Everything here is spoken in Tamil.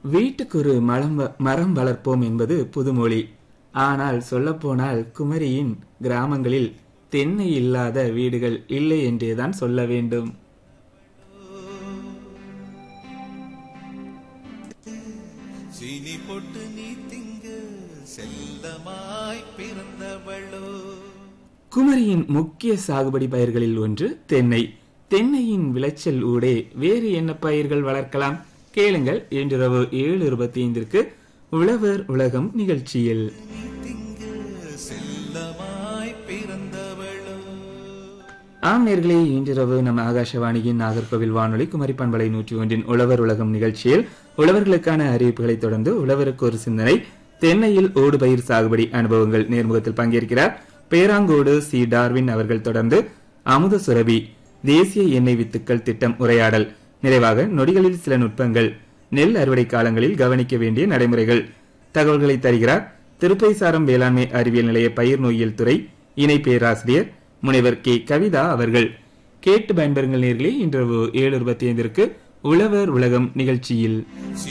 வீட்டுக்கு ஒரு மரம் வ- மரம் வளர்ப்போம் என்பது புதுமொழி ஆனால் சொல்லப்போனால் குமரியின் கிராமங்களில் தென்னை இல்லாத வீடுகள் இல்லை என்றேதான் சொல்ல வேண்டும் சீனி போட்டு நீ திங்கு செல்லமாய் பிறந்தவளோ குமரியின் முக்கிய சாகுபடி பயிர்களில் ஒன்று தென்னை தென்னையின் விளைச்சல் ஊடே வேறு என்ன பயிர்கள் வளர்க்கலாம் கேளுங்கள் இன்றிரவு ஏழு இருபத்தி ஐந்திற்கு உழவர் உலகம் நிகழ்ச்சியில் நீ திங்கு செல்லமாய் பிறந்தவளோ ஆம் நேர்களே இன்றிரவு நம்ம ஆகாஷவாணியின் நாகர்கோவில் வானொலி குமரி பண்பலை நூற்றி ஒன்றின் உழவர் உலகம் நிகழ்ச்சியில் உழவர்களுக்கான அறிவிப்புகளை தொடர்ந்து உழவருக்கு ஒரு சிந்தனை தென்னையில் ஓடுபயிர் சாகுபடி அனுபவங்கள் நேர்முகத்தில் பங்கேற்கிறார் பேராங்கோடு சி டார்வின் அவர்கள் தொடர்ந்து அமுத சுரபி தேசிய எண்ணெய் வித்துக்கள் திட்டம் உரையாடல் நிறைவாக நொடிகளில் சில நுட்பங்கள் நெல் அறுவடை காலங்களில் கவனிக்க வேண்டிய நடைமுறைகள் தகவல்களை தருகிறார் திருப்பைசாரம் வேளாண்மை அறிவியல் நிலைய பயிர் நோயியல் துறை இணை பேராசிரியர் முனைவர் கே கவிதா அவர்கள் கேட்டு பயன்பெறுங்கள் நேர்களே இன்று ஏழு இருபத்தி ஐந்திற்கு உழவர் உலகம் நிகழ்ச்சியில்